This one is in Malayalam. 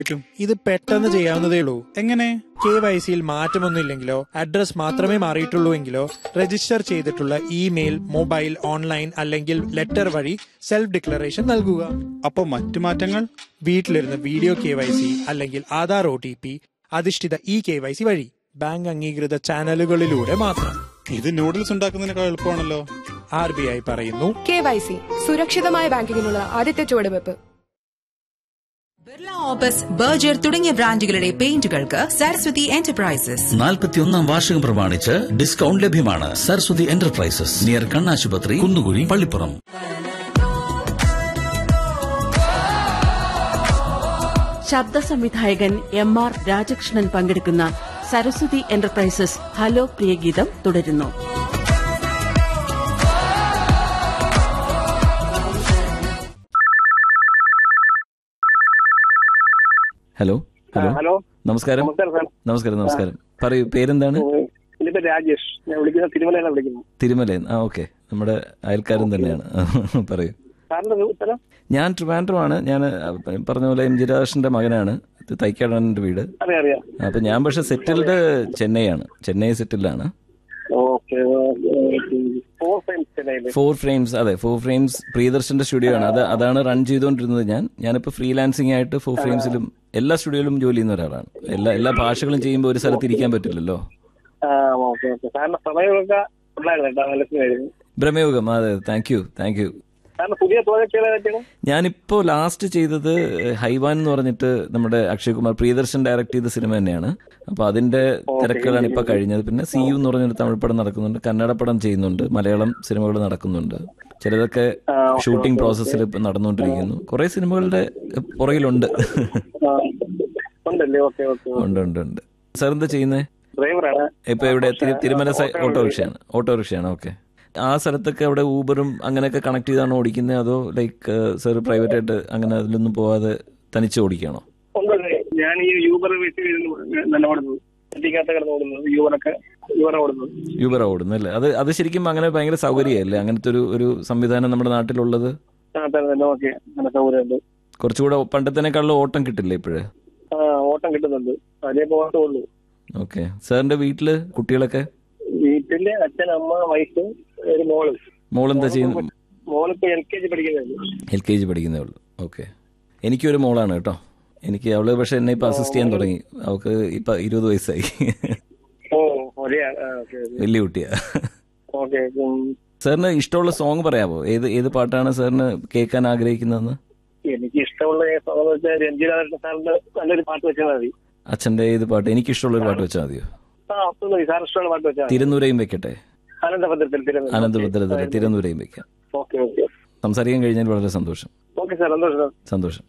പറ്റും ഇത് പെട്ടെന്ന് ചെയ്യാവുന്നതേ ഉള്ളൂ എങ്ങനെ കെ വൈ സിയിൽ മാറ്റമൊന്നുമില്ലെങ്കിലോ അഡ്രസ് മാത്രമേ മാറിയിട്ടുള്ളൂ എങ്കിലോ രജിസ്റ്റർ ചെയ്തിട്ടുള്ള ഇമെയിൽ മൊബൈൽ ഓൺലൈൻ അല്ലെങ്കിൽ ലെറ്റർ വഴി സെൽഫ് ഡിക്ലറേഷൻ നൽകുക അപ്പൊ മറ്റു മാറ്റങ്ങൾ വീട്ടിലിരുന്ന് വീഡിയോ കെ വൈ സി അല്ലെങ്കിൽ ആധാർ ഒ ടി പി അധിഷ്ഠിത ഇ കെ വൈ സി വഴി ബാങ്ക് അംഗീകൃത ചാനലുകളിലൂടെ മാത്രം ഇത് നൂഡിൽസ് ഉണ്ടാക്കുന്നതിനേക്കാൾ എളുപ്പമാണല്ലോ ആർ ബി ഐ പറയുന്നു കെ വൈ സി സുരക്ഷിതമായ ബാങ്കിങ്ങിനുള്ള ആദ്യത്തെ ചുവടുവെപ്പ് ബിർള ഓപ്പസ് ബർജർ തുടങ്ങിയ ബ്രാൻഡുകളുടെ പെയിന്റുകൾക്ക് സരസ്വതി എന്റർപ്രൈസസ് നാൽപ്പത്തിയൊന്നാം വാർഷികം പ്രമാണിച്ച് ഡിസ്കൗണ്ട് ലഭ്യമാണ് സരസ്വതി എന്റർപ്രൈസസ് നിയർ കണ്ണാശുപത്രി കുന്നുകുഴി പള്ളിപ്പുറം ശബ്ദ സംവിധായകൻ എം ആർ രാജകൃഷ്ണൻ പങ്കെടുക്കുന്ന സരസ്വതി എന്റർപ്രൈസസ് ഹലോ പ്രിയഗീതം തുടരുന്നു ഹലോ ഹലോ ഹലോ നമസ്കാരം നമസ്കാരം സാർ നമസ്കാരം നമസ്കാരം പറയൂ പേരെന്താണ് എന്റെ പേര് രാജേഷ് ഞാൻ വിളിക്കുന്നത് തിരുമലയാണ് വിളിക്കുന്നത് തിരുമലയൻ ആ ഓക്കെ നമ്മുടെ അയൽക്കാരൻ തന്നെയാണ് പറയൂ സാറിന്റെ ഉത്തരം ഞാൻ ട്രിവാൻഡ്രമാണ് ഞാൻ പറഞ്ഞ പോലെ എം ജി രാജേഷിന്റെ മകനാണ് ഇത് തൈക്കാടാണ് എൻ്റെ വീട് അറിയാം അറിയാം അപ്പൊ ഞാൻ പക്ഷെ സെറ്റിൽഡ് ചെന്നൈയാണ് ചെന്നൈ സെറ്റിൽഡാണ് ഓക്കെ ഫോർ ടൈംസ് ചെന്നൈയില് ഫോർ ഫ്രെയിംസ് അതെ ഫോർ ഫ്രെയിംസ് പ്രിയദർശന്റെ സ്റ്റുഡിയോ ആണ് അത് അതാണ് റൺ ചെയ്തുകൊണ്ടിരുന്നത് ഞാൻ ഞാനിപ്പോ ഫ്രീലാൻസിംഗ് ആയിട്ട് ഫോർ ഫ്രെയിംസിലും എല്ലാ സ്റ്റുഡിയോയിലും ജോലി ചെയ്യുന്ന ഒരാളാണ് എല്ലാ എല്ലാ ഭാഷകളും ചെയ്യുമ്പോൾ ഒരു സ്ഥലത്ത് ഇരിക്കാൻ പറ്റില്ലല്ലോ ആ ഓക്കെ ഓക്കെ സാറിന്റെ സമയമൊക്കെ ഉണ്ടായിരുന്നു കേട്ടോ നല്ല സിനിമയായിരുന്നു ബ്രഹ്മയോഗം അതെ താങ്ക് യു താങ്ക് യു സാറിന്റെ പുതിയ പ്രോജക്റ്റ് ഏതാ പറ്റിയാണ് ഞാനിപ്പോ ലാസ്റ്റ് ചെയ്തത് ഹൈവാൻ എന്ന് പറഞ്ഞിട്ട് നമ്മുടെ അക്ഷയ് കുമാർ പ്രിയദർശൻ ഡയറക്ട് ചെയ്ത സിനിമ തന്നെയാണ് അപ്പൊ അതിന്റെ തിരക്കുകളാണ് ഇപ്പൊ കഴിഞ്ഞത് പിന്നെ സി യു എന്ന് പറഞ്ഞൊരു തമിഴ് പടം നടക്കുന്നുണ്ട് കന്നഡ പടം ചെയ്യുന്നുണ്ട് മലയാളം സിനിമകൾ നടക്കുന്നുണ്ട് ചിലതൊക്കെ ഷൂട്ടിംഗ് പ്രോസസ്സിൽ ഇപ്പൊ നടന്നുകൊണ്ടിരിക്കുന്നു കുറെ സിനിമകളുടെ പുറകിലുണ്ട് ആ, ഉണ്ടല്ലേ ഓക്കെ ഓക്കെ ഉണ്ട് ഉണ്ട് ഉണ്ട് സാർ എന്താ ചെയ്യുന്നേ ഡ്രൈവറാണ് ഇപ്പൊ എവിടെ തി- തിരുമല സൈ- ഓട്ടോറിക്ഷയാണ് ഓട്ടോറിക്ഷയാണ് ഓക്കെ ആ സ്ഥലത്തൊക്കെ അവിടെ ഊബറും അങ്ങനെയൊക്കെ കണക്ട് ചെയ്താണോ ഓടിക്കുന്നത് അതോ ലൈക്ക് സാർ പ്രൈവറ്റ് ആയിട്ട് അങ്ങനെ അതിലൊന്നും പോവാതെ തനിച്ച് ഓടിക്കുകയാണോ ഉണ്ടല്ലേ ഞാൻ ഈ യൂബർ വെച്ച് നല്ല ഓടുന്നത് എത്തിക്കാത്ത കിടന്ന് ഓടുന്നത് യൂബറൊക്കെ യൂബർ ഓടുന്നത് യൂബർ ഓടുന്നു അല്ലേ അത് അത് ശരിക്കും അങ്ങനെ ഭയങ്കര സൗകര്യമല്ലേ അങ്ങനത്തെ ഒരു ഒരു സംവിധാനം നമ്മുടെ നാട്ടിലുള്ളത് ആ തന്നെ തന്നെ ഓക്കെ നല്ല സൗകര്യമുണ്ട് കുറച്ചുകൂടെ പണ്ടത്തേക്കാളും ഓട്ടം കിട്ടില്ലേ ഇപ്പോഴേ ആ ഓട്ടം കിട്ടുന്നുണ്ട് അതേ പോകാത്തേ ഉള്ളൂ ഓക്കെ സാറിന്റെ വീട്ടില് കുട്ടികളൊക്കെ വീട്ടില് അച്ഛൻ അമ്മ വൈഫ് ഒരു മോള് മോളെന്താ ചെയ്യുന്നു മോളിപ്പോ എൽ കെ ജി പഠിക്കുന്നത് എൽ കെ ജി പഠിക്കുന്നേ ഉള്ളൂ ഓക്കെ എനിക്കൊരു മോളാണ് കേട്ടോ എനിക്ക് അവള് പക്ഷെ എന്നെ ഇപ്പൊ അസിസ്റ്റ് ചെയ്യാൻ തുടങ്ങി അവൾക്ക് ഇപ്പൊ ഇരുപത് വയസ്സായി ഓ ഒരേ ഓക്കെ വലിയ കുട്ടിയാ ഓക്കെ സാറിന് ഇഷ്ടമുള്ള സോങ് പറയാമോ ഏത് ഏത് പാട്ടാണ് സാറിന് കേൾക്കാൻ ആഗ്രഹിക്കുന്നതെന്ന് എനിക്ക് ഇഷ്ടമുള്ള സോങ് എന്ന് വെച്ചാൽ രഞ്ജിരാകൃഷ്ണ സാറിന്റെ നല്ലൊരു പാട്ട് വെച്ചാൽ മതി അച്ഛന്റെ ഏത് പാട്ട് എനിക്ക് ഇഷ്ടമുള്ള ഒരു പാട്ട് വെച്ചാൽ മതിയോ ആ അപ്പം മതി സാർ ഇഷ്ടമുള്ള പാട്ട് വെച്ചാൽ മതി തിരുനൂരയും വെക്കട്ടെ അനന്തഭദ്രത്തിൽ തിരുവനന്തപുരം അനന്തഭദ്രത്തിലെ തിരുനൂരയും വെക്കാം ഓക്കെ ഓക്കെ സംസാരിക്കാൻ കഴിഞ്ഞാൽ വളരെ സന്തോഷം ഓക്കെ സാർ സന്തോഷം സന്തോഷം